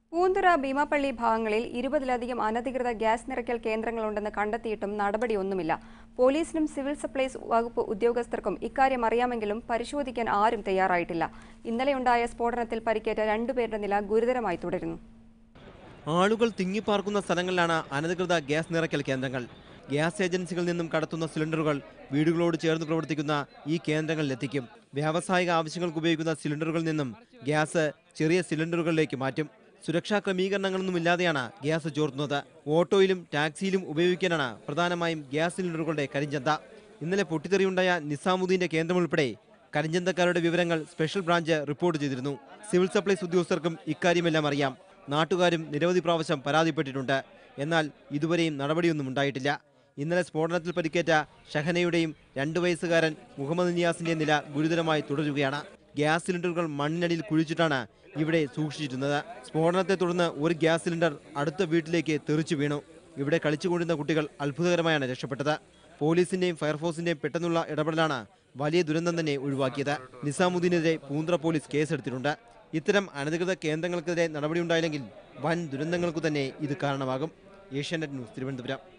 പൂന്തുറ ഭീമാപ്പള്ളി ഭാഗങ്ങളിൽ ഇരുപതിലധികം അനധികൃത ഗ്യാസ് നിറയ്ക്കൽ കേന്ദ്രങ്ങളുണ്ടെന്ന് കണ്ടെത്തിയിട്ടും നടപടിയൊന്നുമില്ല പോലീസിനും സിവിൽ സപ്ലൈസ് വകുപ്പ് ഉദ്യോഗസ്ഥർക്കും ഇക്കാര്യം അറിയാമെങ്കിലും പരിശോധിക്കാൻ ആരും തയ്യാറായിട്ടില്ല ഇന്നലെയുണ്ടായ സ്ഫോടനത്തിൽ പരിക്കേറ്റ രണ്ടുപേരുടെ നില ഗുരുതരമായി തുടരുന്നു ആളുകൾ തിങ്ങിപ്പാർക്കുന്ന സ്ഥലങ്ങളിലാണ് അനധികൃത ഗ്യാസ് നിറയ്ക്കൽ കേന്ദ്രങ്ങൾ ഗ്യാസ് ഏജൻസികളിൽ നിന്നും കടത്തുന്ന സിലിണ്ടറുകൾ വീടുകളോട് ചേർന്ന് പ്രവർത്തിക്കുന്ന ഈ കേന്ദ്രങ്ങളിലെത്തിക്കും വ്യാവസായിക ആവശ്യങ്ങൾക്ക് ഉപയോഗിക്കുന്ന സിലിണ്ടറുകളിൽ നിന്നും ഗ്യാസ് ചെറിയ സിലിണ്ടറുകളിലേക്ക് മാറ്റും സുരക്ഷാ ക്രമീകരണങ്ങളൊന്നുമില്ലാതെയാണ് ഗ്യാസ് ചോർത്തുന്നത് ഓട്ടോയിലും ടാക്സിയിലും ഉപയോഗിക്കാനാണ് പ്രധാനമായും ഗ്യാസ് സിലിണ്ടറുകളുടെ കരിഞ്ചന്ത ഇന്നലെ പൊട്ടിത്തെറിയുണ്ടായ നിസാമുദ്ദീന്റെ കേന്ദ്രം ഉൾപ്പെടെ കരിഞ്ചന്തക്കാരുടെ വിവരങ്ങൾ സ്പെഷ്യൽ ബ്രാഞ്ച് റിപ്പോർട്ട് ചെയ്തിരുന്നു സിവിൽ സപ്ലൈസ് ഉദ്യോഗസ്ഥർക്കും ഇക്കാര്യമെല്ലാം അറിയാം നാട്ടുകാരും നിരവധി പ്രാവശ്യം പരാതിപ്പെട്ടിട്ടുണ്ട് എന്നാൽ ഇതുവരെയും നടപടിയൊന്നും ഉണ്ടായിട്ടില്ല ഇന്നലെ സ്ഫോടനത്തിൽ പരിക്കേറ്റ ഷഹനയുടെയും രണ്ടു വയസ്സുകാരൻ മുഹമ്മദ് നിയാസിന്റെ നില ഗുരുതരമായി തുടരുകയാണ് ഗ്യാസ് സിലിണ്ടറുകൾ മണ്ണിനടിയിൽ കുഴിച്ചിട്ടാണ് ഇവിടെ സൂക്ഷിച്ചിരുന്നത് സ്ഫോടനത്തെ തുടർന്ന് ഒരു ഗ്യാസ് സിലിണ്ടർ അടുത്ത വീട്ടിലേക്ക് തെറിച്ചു വീണു ഇവിടെ കളിച്ചുകൊണ്ടിരുന്ന കുട്ടികൾ അത്ഭുതകരമായാണ് രക്ഷപ്പെട്ടത് പോലീസിന്റെയും ഫയർഫോഴ്സിന്റെയും പെട്ടെന്നുള്ള ഇടപെടലാണ് വലിയ ദുരന്തം തന്നെ ഒഴിവാക്കിയത് നിസാമുദ്ദീനെതിരെ പൂന്ത്ര പോലീസ് കേസെടുത്തിട്ടുണ്ട് ഇത്തരം അനധികൃത കേന്ദ്രങ്ങൾക്കെതിരെ നടപടിയുണ്ടായില്ലെങ്കിൽ വൻ ദുരന്തങ്ങൾക്കു തന്നെ ഇത് കാരണമാകും ഏഷ്യാനെറ്റ് ന്യൂസ് തിരുവനന്തപുരം